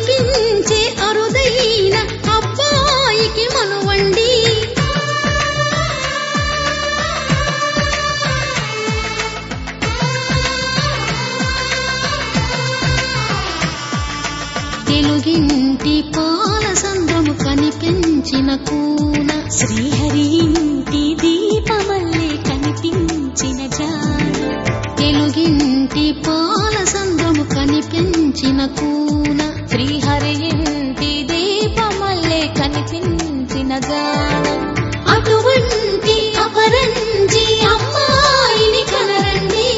పలికించే అరుదైన అబ్బాయికి మనువండి తెలుగింటి పాల సంద్రము కనిపించిన కూన శ్రీహరి ఇంటి దీపమల్లే కనిపించిన జాన తెలుగింటి పాల సంద్రము కనిపించిన కూన శ్రీహరి ఇంటి దీపమల్లే కనిపించిన గానం అటువంటి అపరంజి అమ్మాయిని కనరండి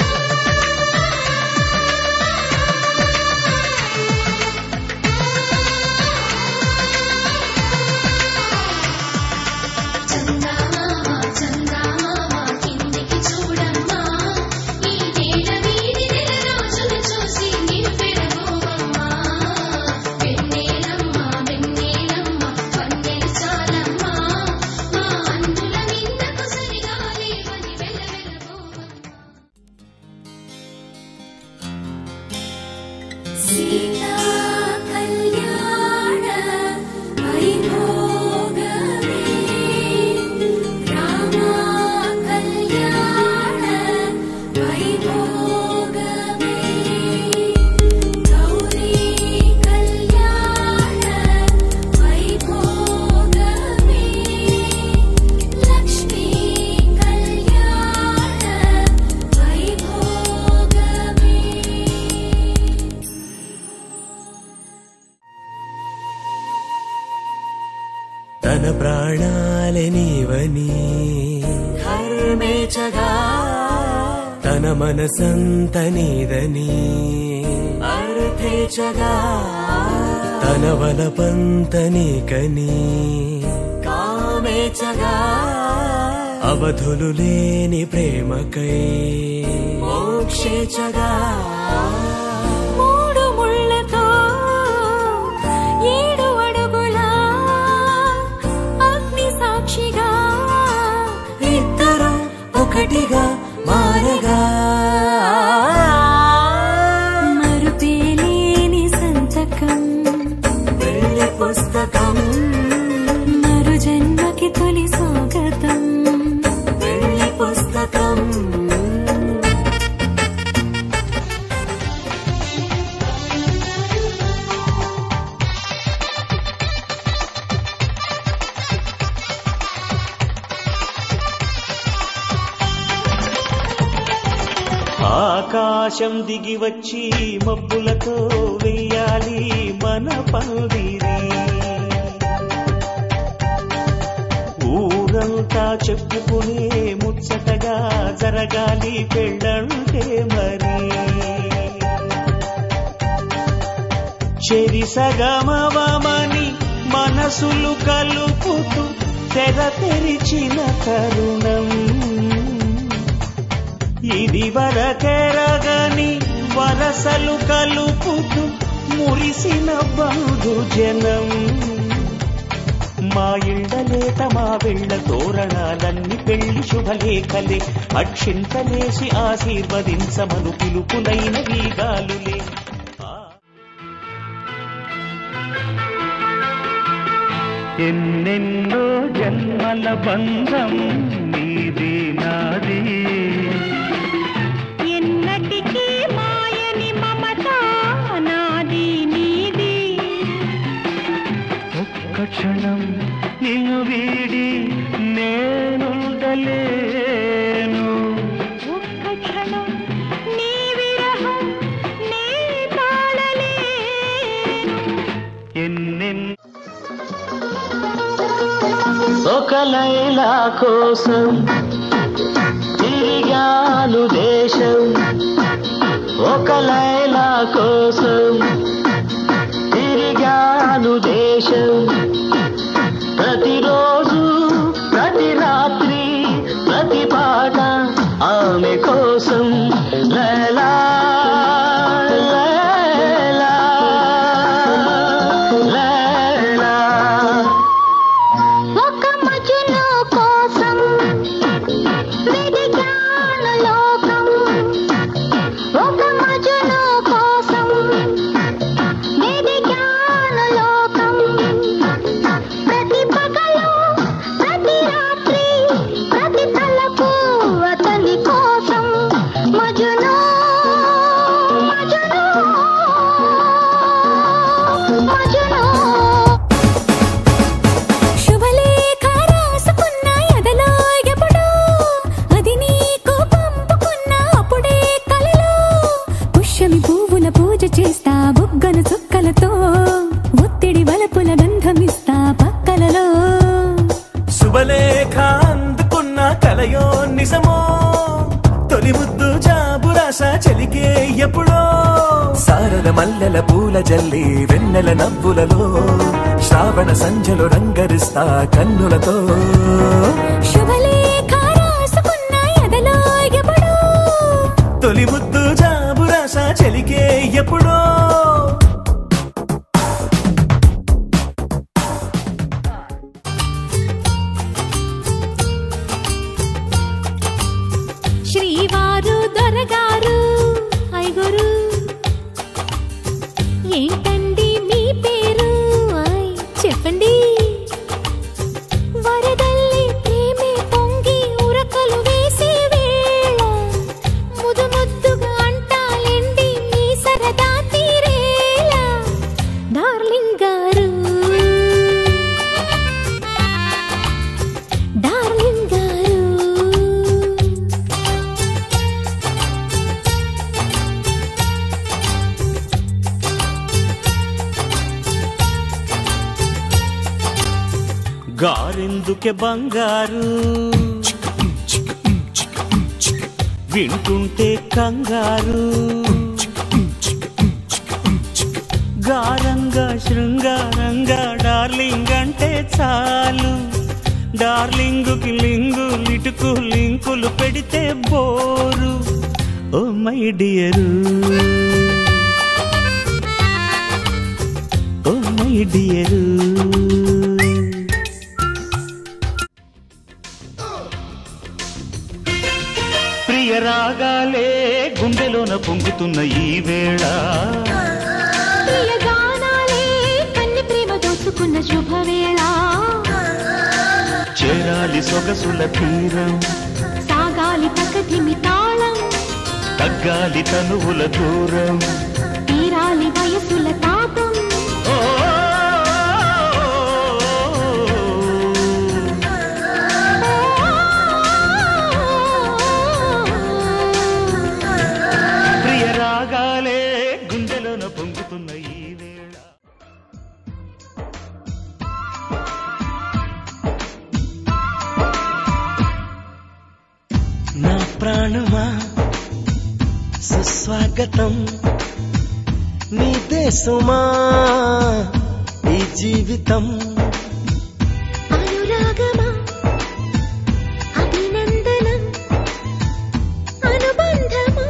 చందమామ చందమామ కిందికి చూడమ్మా ఈ నేల వీడి నెల రోజులు చూసి నీరు పెరగోవమ్మా వెన్నెలమ్మ వెన్నెలమ్మ పన్నెలు చాలమ్మా మా అందుల నిందకు సరిగా లేవని వెలవెలబోవమ్మా సీతా కళ్యాణ వైభోగమే రామ కళ్యాణ వైభోగమే గౌరీ కళ్యాణ వైభోగమే లక్ష్మీ కళ్యాణ వైభోగమే తన ప్రాణాలే నీవని హర్మేచగా తన మనసంత నీదని అర్థేచగా తన వలపంత నీకని కామేచగా అవధులు లేని ప్రేమకై మోక్షేచగా మూడు ముళ్ళతో ఏడు అడుగుల అగ్ని సాక్షిగా ఇద్దరు ఒకటిగా మారగా మరుపేలేని సంతకం వెళ్ళి పుస్తకం మరు జన్మకి తొలి స్వాగతం వెళ్ళి పుస్తకం ఆకాశం దిగి వచ్చి మబ్బులతో వెయ్యాలి మన పందిరి ఊరంతా చెప్పుకునే ముచ్చటగా జరగాలి పెళ్ళంటే మరి చెరి సగమవమని మనసులు కలుపుతూ తెర తెరిచిన తరుణం ఇది వరకెరగని వరసలు కలుపుతూ మురిసిన బంధు జనం మా ఇళ్ళలేత మా వెళ్ళ తోరణాలన్ని పెళ్లి శుభలేఖలే అక్షింతలేసి ఆశీర్వదించమను పిలుపులైన వీగాలులే ఆ ఎన్నెన్నో జన్మల బంధం నీది నాది ఎన్నటికీ మాయని మమత నాది నీది ఒక్క క్షణం నిన్ను వీడి నేనుండలేను ఒక్క క్షణం నీ విరహం నీ తాళలేను ఎన్నెన్ ఒక లైలా కోసం తిరిగాను దేశం ఒక లైలా కోసం తిరిగాను దేశం ప్రతిరోజు ప్రతి రాత్రి ప్రతి పాట ఆమె కోసం లైలా లైలా లైలా ఒక మజును కోసం వెదిగాను లోకం ఒక మజును కోసం వెదిగాను బుగ్గను చుక్కలతో ఒత్తిడి వలపుల గంధమిస్తా పక్కలలో శుభలేఖ అందుకున్న కలయో నిజమో తొలి ముద్దు జాబురాస చెలికే ఎప్పుడో సారల మల్లెల పూల జల్లి వెన్నెల నవ్వులలో శ్రావణ సంధ్యలో రంగరిస్తా కన్నులతో శుభలేఖ రాసుకున్న ఎదలో ఎప్పుడో తొలి ముద్దు జాబురాస చెలికే ఎప్పుడో శ్రీవారు దొరగారు ఐగురు ఏంటండి మీ పేరు ఐ చెప్పండి వరదల్లి ప్రేమే పొంగి ఉరకలు వేసే వేళ ముదు ముద్దుగా అంటాలండి మీ సరదా తీరేలా డార్లింగ్ గారు డార్లింగ్ గారు గారెందుకే బంగారు వింటుంటే కంగారు గారంగా శృంగారంగా డార్లింగ్ అంటే చాలు డార్లింగుకి లింగు లిటుకు లింకులు పెడితే bore oh my dear oh my dear ప్రియ రాగాలే గుండెలోన పొంగుతున్న ఈ వేళ ప్రియగానాలే కన్ని ప్రేమ దోచుకున్న శుభవేళ చేరాలి సొగసుల తీరం సాగాలి పకటిమి తాళం తగ్గాలి తనువుల దూరం తీరాలి వయసుల తాపం ఓ, ప్రియ రాగాలే గుండెలోన పొంగుతున్న ఈ వేళ నా ప్రాణమా సుస్వాగతం నీ దేశమా ఈ జీవితం అనురాగమా అభినందనం అనుబంధమా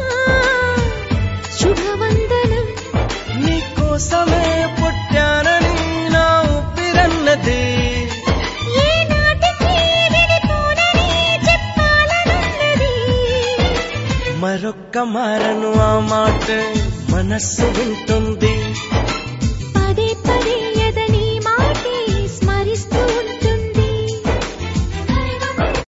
శుభవందనం నీకోసమే పుట్టానని నా ఊపిరన్నది ఏ నాటికి విడిపోనని చెప్పాలనున్నది మరొక్క మారను ఆ మాట మనస్సు వింటుంది